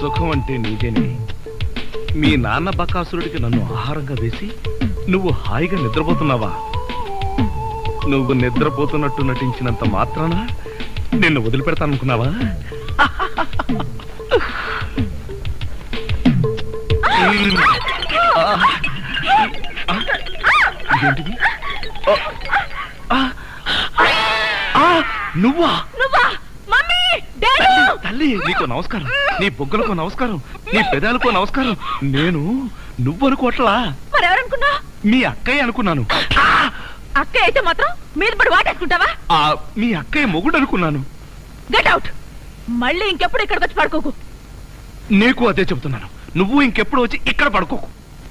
సుఖం అంటే నీదేనే మీ నాన్న బకాసురుడికి నన్ను ఆహారంగా వేసి నువ్వు హాయిగా నిద్రపోతున్నావా నువ్వు నిద్రపోతున్నట్టు నటించినంత మాత్రాన నిన్ను వదిలిపెడతాననుకున్నావా ఆ, ఆ, ఇదేంటిది? ఆ, ఆ, ఆ, నువ్వా నువ్వా మమ్మీ డాడీ తల్లి, తల్లి నీకు నమస్కారం నీ బొగ్గలకు నమస్కారం నీ పెదాలకు నమస్కారం నేను నువ్వు అనుకోవట్లా మరెవరనుకున్నా మీ అక్కయ్య అనుకున్నాను అక్క అయితే మాత్రం మీద పడి వాటేసుకుంటావా ఆ మీ అక్కయ్య మొగుడు అనుకున్నాను గెట్ అవుట్ మళ్ళీ ఇంకెప్పుడు ఇక్కడికి వచ్చి పడుకోకు నీకు అదే చెబుతున్నాను నువ్వు ఇంకెప్పుడు వచ్చి ఇక్కడ పడుకోకు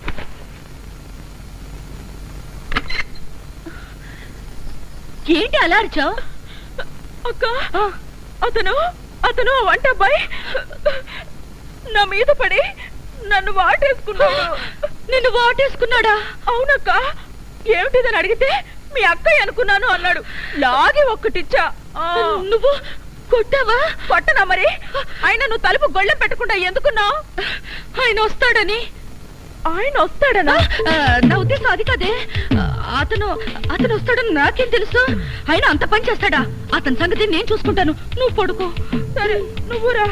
ఏంటి అలా అరిచావు అక్క అతను అతను ఆ వంట అబ్బాయి నా మీద పడి నన్ను వాటేసుకున్నాడు నిన్ను వాటేసుకున్నాడా అవునక్క ఏమిటిదని అడిగితే మీ అక్కయ్య అనుకున్నాను అన్నాడు లాగి ఒక్కటిచ్చా నువ్వు కొట్టావా కొట్టనా మరి ఆయన నువ్వు తలుపు గొళ్ళెం పెట్టకుండా ఎందుకున్నావు ఆయన వస్తాడని ఆయన వస్తాడనా నా ఉద్దేశం అది కదే అతను అతను వస్తాడని నాకేం తెలుసు ఆయన అంత పని చేస్తాడా అతని సంగతి నేను చూసుకుంటాను నువ్వు పడుకో సరే నువ్వురా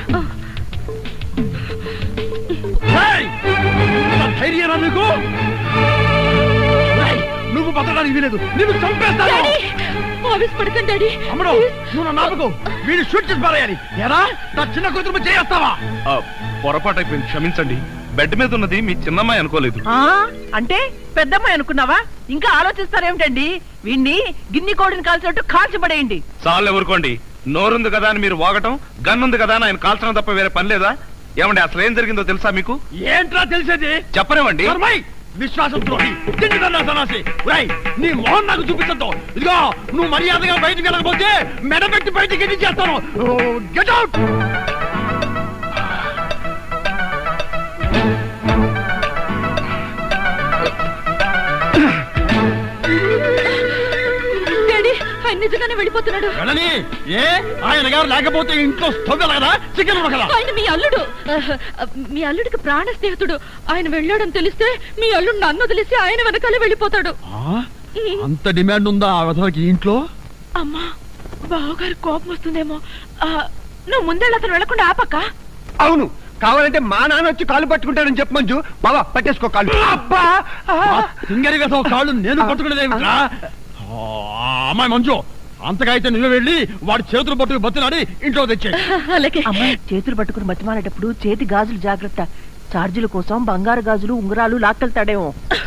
ధైర్యం నీకు ఏయ్, నువ్వు బతకడానికి వీలేదు నిన్ను చంపేస్తాను డాడీ ఆవేశపడకండి డాడీ అమ్మడు నువ్వు నా నాపకు వీడు షూట్ చేసి పారేయాలి ఎరా నా చిన్న కూతురు చేస్తావా ఆ, పొరపాటు అయిపోయింది క్షమించండి బెడ్ మీద ఉన్నది మీ చిన్నమ్మాయి అనుకోలేదు ఆ అంటే పెద్దమ్మాయి అనుకున్నావా ఇంకా ఆలోచిస్తారేమిటండి వీణ్ణి గిన్ని కోడిని కాల్చినట్టు కాల్చబడేయండి చాలు ఎవరుకోండి నోరుంది కదా అని మీరు వాగటం గన్ ఉంది కదా అని ఆయన కాల్చడం తప్ప వేరే పని లేదా ఏమండి అసలు ఏం జరిగిందో తెలుసా మీకు ఏంట్రా తెలిసేది చెప్పనివ్వండి ధర్మై విశ్వాసం ద్రోహి తిండిదన్నా సన్నాసి రై నీ మొహం నాకు చూపించద్దు ఇదిగో నువ్వు మర్యాదగా బయటికి వెళ్ళకపోతే మెడబెట్టి బయటికి చేస్తాను గెట్ అవుట్ డాడీ ఆయన నిజంగానే వెళ్ళిపోతున్నాడు వెళ్ళని ఏ ఆయన గారు లేకపోతే ఇంట్లో స్టవ్ కదా చికెన్ ఉడకదా ఆయన మీ అల్లుడు ఆహ్, మీ అల్లుడికి ప్రాణ స్నేహితుడు ఆయన వెళ్ళాడని తెలిస్తే మీ అల్లుడు నన్ను వదిలేసి ఆయన వెనకాలే వెళ్ళిపోతాడు అంత డిమాండ్ ఉందా ఆ విధవకి ఇంట్లో అమ్మా బావగారు కోపం వస్తుందేమో ఆ, నువ్వు ముందెళ్ళి అతను వెళ్ళకుండా ఆపక్క అవును కావాలంటే మా నాన్న వచ్చి కాలు పట్టుకుంటాడని చెప్పు మంజు బాబా పట్టేసుకో కాలు అబ్బా సింగరి విధవ కాళ్ళు నేను పట్టుకునేదేమిట్రా ఆ, అమ్మాయి మంజు అంతగా అయితే నువ్వే వెళ్ళి వాడి చేతులు పట్టుకు బతిలాడి ఇంట్లో తెచ్చే అలాగే అమ్మాయి చేతులు పట్టుకుని మతిమానేటప్పుడు చేతి గాజులు జాగ్రత్త చార్జీల కోసం బంగారు గాజులు ఉంగరాలు లాక్కెళ్తాడేమో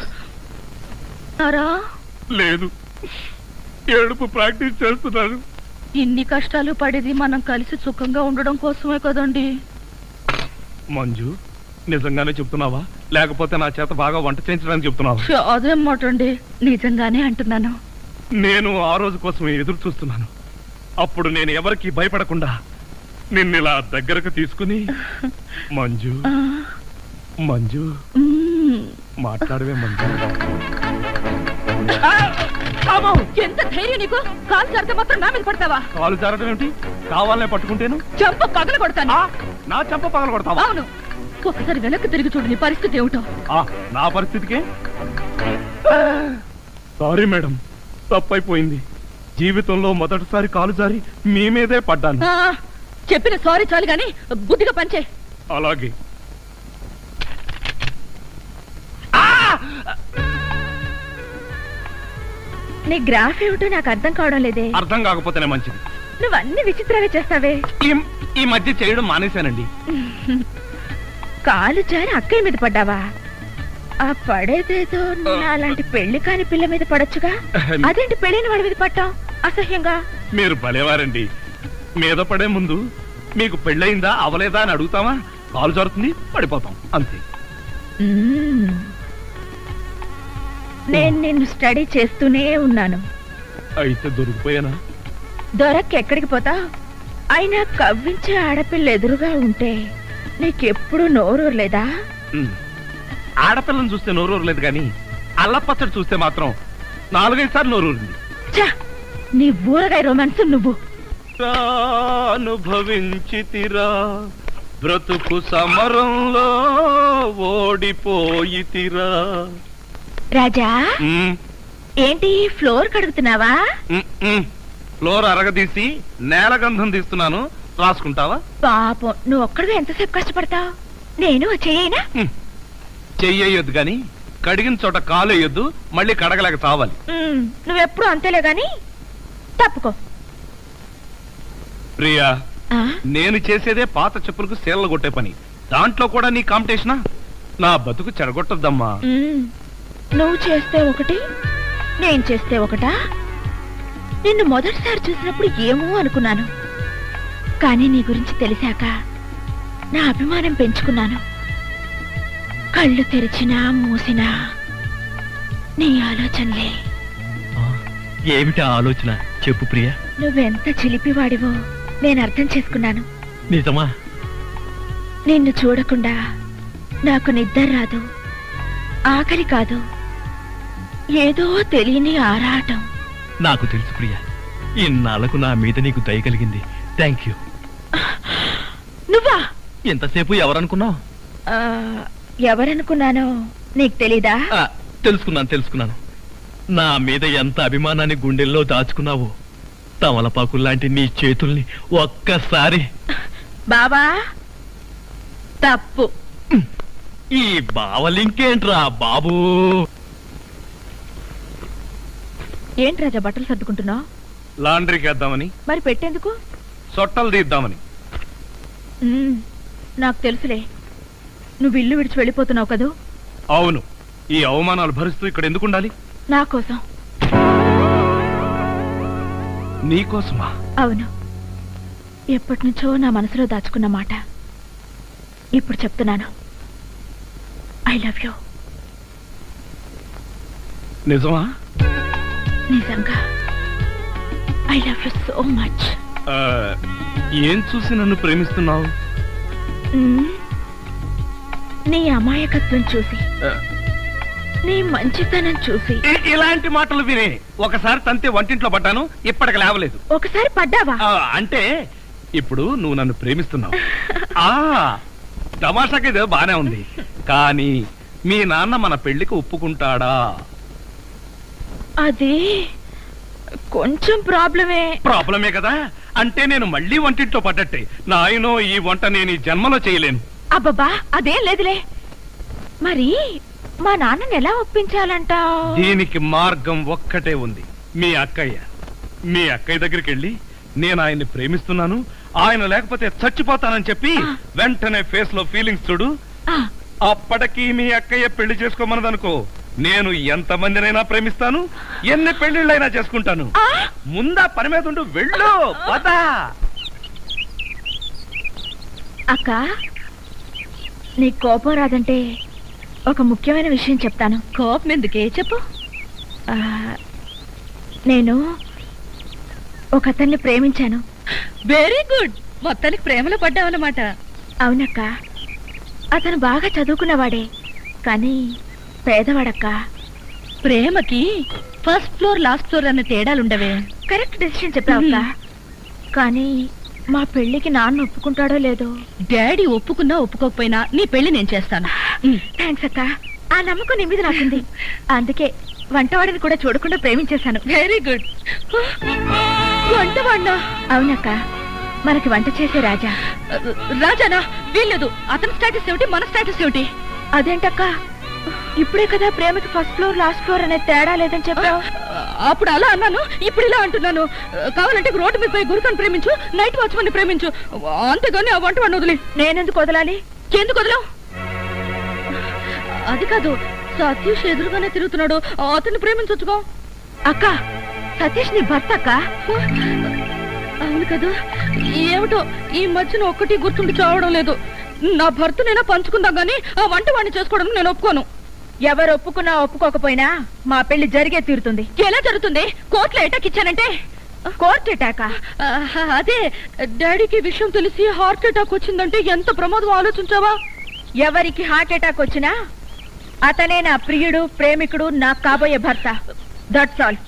నారా లేదు ఏడుపు ప్రాక్టీస్ చేస్తున్నాను ఇన్ని కష్టాలు పడేది మనం కలిసి సుఖంగా ఉండడం కోసమే కదండి మంజు నిజంగానే చెప్తున్నావా లేకపోతే నా చేత బాగా వంట చేయించడానికి చెప్తున్నావా అదేం మాట అండి నిజంగానే అంటున్నాను నేను ఆ రోజు కోసం ఎదురు చూస్తున్నాను అప్పుడు నేను ఎవరికి భయపడకుండా నిన్ను ఇలా దగ్గరకు తీసుకుని మంజు ఆ, మంజు మ్మ్. మాట్లాడవే మంజు ఎంత ధైర్యం నీకు కాలు సరిత మాత్రం నా మీద పడతావా కాలు జారడం ఏమిటి కావాలనే పట్టుకుంటేను చెంప పగల కొడతాను ఆ, నా చెంప పగల కొడతావా అవును ఒకసారి వెనక్కి తిరిగి చూడు నీ పరిస్థితి ఏమిటో ఆ, నా పరిస్థితికే సారీ మేడం తప్పైపోయింది జీవితంలో మొదటిసారి కాలు జారి మీ మీదే పడ్డాను ఆ, చెప్పిన సారీ చాలు గాని బుద్ధిగా పంచే అలాగే నీ గ్రాఫ్ ఏమిటో నాకు అర్థం కావడం లేదే అర్థం కాకపోతేనే మంచిది నువ్వు అన్ని విచిత్రంగా చేస్తావే ఈ- ఈ మధ్య చేయడం మానేశానండి కాలు జారి అక్కయ్య మీద పడ్డావా ఆ పడేదేదో అలాంటి పెళ్లి కాని పిల్ల మీద పడొచ్చుగా అదేంటి పెళ్ళైన వాడి మీద పట్టాం అసహ్యంగా మీరు భలేవారండి మీద పడే ముందు మీకు పెళ్ళయిందా అవలేదా అని అడుగుతామా కాలు జారుతుంది పడిపోతాం అంతే మ్మ్. నేను నిన్ను స్టడీ చేస్తూనే ఉన్నాను అయితే దొరికిపోయానా దొరక్క ఎక్కడికి పోతా అయినా కవ్వించే ఆడపిల్ల ఎదురుగా ఉంటే నీకెప్పుడు నోరు లేదా ఉమ్. ఆడపిల్లని చూస్తే నోరూరలేదు కానీ అల్లపచ్చడి చూస్తే మాత్రం నాలుగైదు సార్లు నోరూరింది ఛ! నీ ఊరగాయ రొమాన్స్ నువ్వు అనుభవించితిరా బ్రతుకు సమరంలో ఓడిపోయితిరా రాజా మ్, ఏంటి ఫ్లోర్ కడుగుతున్నావా మ్, మ్. ఫ్లోర్ అరగదీసి నేల గంధం తీస్తున్నాను రాసుకుంటావా పాపం నువ్వు ఒక్కడిగా ఎంతసేపు కష్టపడతావు నేను వచ్చేయనా చెయ్యొద్దు గాని కడిగిన చోట కాలు వేయొద్దు మళ్ళీ కడగలేక చావాలి నువ్వెప్పుడు అంతేలే గాని తప్పుకో ప్రియా ఆ, నేను చేసేదే పాత చెప్పులకు సేలలు కొట్టే పని దాంట్లో కూడా నీ కాంపిటీషనా నా బతుకు చెడగొట్టద్దమ్మా ఉమ్, నువ్వు చేస్తే ఒకటి నేను చేస్తే ఒకటా నిన్ను మొదటిసారి చూసినప్పుడు ఏమో అనుకున్నాను కానీ నీ గురించి తెలిసాక నా అభిమానం పెంచుకున్నాను కళ్ళు తెరిచినా మూసినా నీ ఆలోచనలే ఏమిటి ఆలోచన చెప్పు ప్రియ నువ్వెంత చిలిపివాడివో నేను అర్థం చేసుకున్నాను నిజమా నిన్ను చూడకుండా నాకు నిద్ర రాదు ఆకలి కాదు ఏదో తెలియని ఆరాటం నాకు తెలుసు ప్రియ ఇన్నాళ్లకు నా మీద నీకు దయ కలిగింది థ్యాంక్ యూ నువ్వా ఎంతసేపు ఎవరనుకున్నావు ఆ, ఎవరనుకున్నానో నీకు తెలీదా తెలుసుకున్నాను తెలుసుకున్నాను నా మీద ఎంత అభిమానాన్ని గుండెల్లో దాచుకున్నావో తమలపాకు లాంటి నీ చేతుల్ని ఒక్కసారి బాబా తప్పు ఈ బావలింకేంట్రా బాబూ ఏంటి రాజా బట్టలు సర్దుకుంటున్నావు లాండ్రీకి వేద్దామని మరి పెట్టేందుకు సొట్టలు తీద్దామని ఉమ్, నాకు తెలుసులే నువ్వు ఇల్లు విడిచి వెళ్ళిపోతున్నావు కదూ అవును ఈ అవమానాలు భరిస్తూ ఇక్కడ ఎందుకు ఉండాలి నా కోసం నీకోసమా అవును ఎప్పటి నుంచో నా మనసులో దాచుకున్న మాట ఇప్పుడు చెప్తున్నాను ఐ లవ్ యూ నిజమా నిజంగా I love you so much ఆ, ఏం చూసి నన్ను ప్రేమిస్తున్నావు నీ అమాయకత్వం చూసి ఆ, నీ మంచితనం చూసి ఇ- ఇలాంటి మాటలు వినే ఒకసారి తంతే వంటింట్లో పడ్డాను ఇప్పటికి లేవలేదు ఒకసారి పడ్డావా ఆ, అంటే ఇప్పుడు నువ్వు నన్ను ప్రేమిస్తున్నావు ఆ తమాషాకి ఇదో బానే ఉంది కానీ మీ నాన్న మన పెళ్లికి ఒప్పుకుంటాడా అది కొంచెం ప్రాబ్లమే ప్రాబ్లమే కదా అంటే నేను మళ్ళీ వంటింట్లో పడ్డట్టే నాయనో ఈ వంట నేను ఈ జన్మలో చేయలేను అబ్బబ్బా అదేం లేదులే మరి మా నాన్నని ఎలా ఒప్పించాలంటావు దీనికి మార్గం ఒక్కటే ఉంది మీ అక్కయ్య మీ అక్కయ్య దగ్గరికి వెళ్ళి నేను ఆయన్ని ప్రేమిస్తున్నాను ఆయన లేకపోతే చచ్చిపోతానని చెప్పి వెంటనే ఫేస్ లో ఫీలింగ్స్ చూడు అప్పటికి మీ అక్కయ్య పెళ్లి చేసుకోమన్నదనుకో నేను ఎంత మందినైనా ప్రేమిస్తాను ఎన్ని పెళ్లిళ్ళైనా చేసుకుంటాను ముందా పని మీద ఉండు వెళ్ళు పద అక్క నీ కోపం రాదంటే ఒక ముఖ్యమైన విషయం చెప్తాను కోపం ఎందుకే చెప్పు నేను ఒక అతన్ని ప్రేమించాను వెరీ గుడ్ మొత్తానికి ప్రేమలో పడ్డావన్నమాట అవునక్క అతను బాగా చదువుకున్నవాడే కానీ పేదవాడక్క ప్రేమకి ఫస్ట్ ఫ్లోర్ లాస్ట్ ఫ్లోర్ అన్న తేడాలుండవే కరెక్ట్ డెసిషన్ చెప్పావక్క కానీ మా పెళ్లికి నాన్న ఒప్పుకుంటాడో లేదో డాడీ ఒప్పుకున్నా ఒప్పుకోకపోయినా నీ పెళ్లి నేను చేస్తాను థ్యాంక్స్ అక్క ఆ నమ్మకం నీ మీద నాకుంది అందుకే వంటవాడిని కూడా చూడకుండా ప్రేమించేశాను వెరీ గుడ్ వంటవాడినా అవునక్క మనకి వంట చేసే రాజా రాజానా వీల్లేదు అతని స్టేటస్ ఏమిటి మన స్టేటస్ ఏమిటి అదేంటక్క ఇప్పుడే కదా ప్రేమకి ఫస్ట్ ఫ్లోర్ లాస్ట్ ఫ్లోర్ అనే తేడా లేదని చెప్పావు అప్పుడు అలా అన్నాను ఇప్పుడు ఇలా అంటున్నాను కావాలంటే రోడ్డు మీద పోయి గురుకని ప్రేమించు నైట్ వాచ్మన్ ప్రేమించు అంతేగాని ఆ వంట వాడిని వదిలే నేనెందుకు వదలాలి ఎందుకు వదలవు అది కాదు సతీష్ ఎదురుగానే తిరుగుతున్నాడు అతన్ని ప్రేమించొచ్చుకో అక్క సతీష్ నీ భర్త అక్క అవును కదా ఏమిటో ఈ మధ్యన ఒక్కటి గుర్తుండి చావడం లేదు నా భర్తనైనా పంచుకుందాం గానీ ఆ వంట వాడిని చేసుకోవడం నేను ఒప్పుకోను ఎవరు ఒప్పుకున్నా ఒప్పుకోకపోయినా మా పెళ్లి జరిగే తీరుతుంది ఎలా జరుగుతుంది కోర్టులో ఎటాక్ ఇచ్చానంటే కోర్టు అటాక ఆహా, అదే డాడీకి ఈ విషయం తెలిసి హార్ట్ అటాక్ వచ్చిందంటే ఎంత ప్రమాదం ఆలోచించావా ఎవరికి హార్ట్ అటాక్ వచ్చినా అతనే నా ప్రియుడు ప్రేమికుడు నా కాబోయే భర్త దట్స్ ఆల్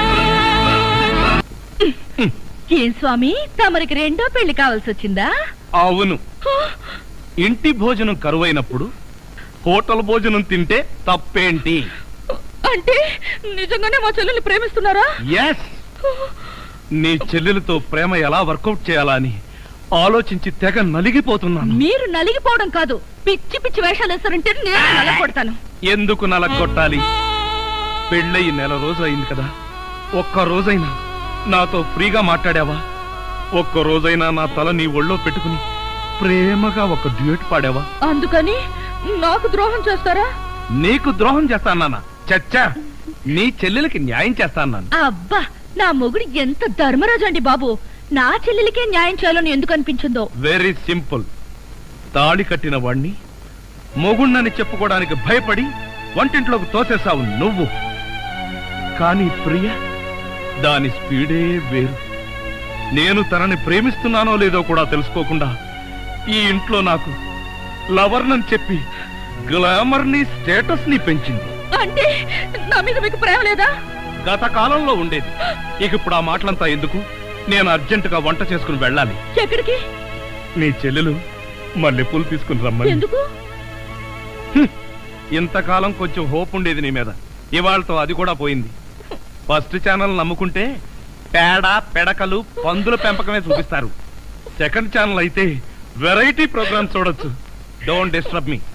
ఏం స్వామి తమరికి రెండో పెళ్లి కావాల్సి వచ్చిందా అవును ఇంటి భోజనం కరువైనప్పుడు హోటల్ భోజనం తింటే తప్పేంటి అంటే నిజంగానే మా చెల్లెల్ని ప్రేమిస్తున్నారా ఎస్ నీ చెల్లెలతో ప్రేమ ఎలా వర్కౌట్ చేయాలా అని ఆలోచించి తెగ నలిగిపోతున్నాను మీరు నలిగిపోవడం కాదు పిచ్చి పిచ్చి వేషాలు వేస్తారంటే నేను నలగొడతాను ఎందుకు నలగొట్టాలి పెళ్ళయి నెల రోజు అయింది కదా ఒక్క రోజైనా నాతో ఫ్రీగా మాట్లాడావా ఒక్క రోజైనా నా తల నీ ఒళ్ళో పెట్టుకుని ప్రేమగా ఒక డ్యూట్ పాడావా అందుకని నాకు ద్రోహం చేస్తారా నీకు ద్రోహం చేస్తానా చచ్చా నీ చెల్లెలకి న్యాయం చేస్తాన్నాను అబ్బా నా మొగుడు ఎంత ధర్మరాజు అండి బాబు నా చెల్లెలికే న్యాయం చేయాలని ఎందుకు అనిపించిందో వెరీ సింపుల్ తాళి కట్టిన వాణ్ణి మొగుణ్ణని చెప్పుకోవడానికి భయపడి వంటింట్లోకి తోసేసావు నువ్వు కానీ ప్రియ దాని స్పీడే వేరు నేను తనని ప్రేమిస్తున్నానో లేదో కూడా తెలుసుకోకుండా ఈ ఇంట్లో నాకు లవర్నని చెప్పి గ్లామర్ ని స్టేటస్ ని పెంచింది అంటే నా మీద మీకు ప్రేమ లేదా గత కాలంలో ఉండేది ఇక ఇప్పుడు ఆ మాటలంతా ఎందుకు నేను అర్జెంటుగా వంట చేసుకుని వెళ్ళాలి ఎక్కడికి నీ చెల్లెలు మల్లెపూలు తీసుకుని రమ్మని ఎందుకు ఇంతకాలం కొంచెం హోప్ ఉండేది నీ మీద ఇవాళతో అది కూడా పోయింది ఫస్ట్ ఛానల్ నమ్ముకుంటే పేడ పెడకలు పందుల పెంపకమే చూపిస్తారు సెకండ్ ఛానల్ అయితే వెరైటీ ప్రోగ్రామ్ చూడొచ్చు డోంట్ డిస్టర్బ్ మీ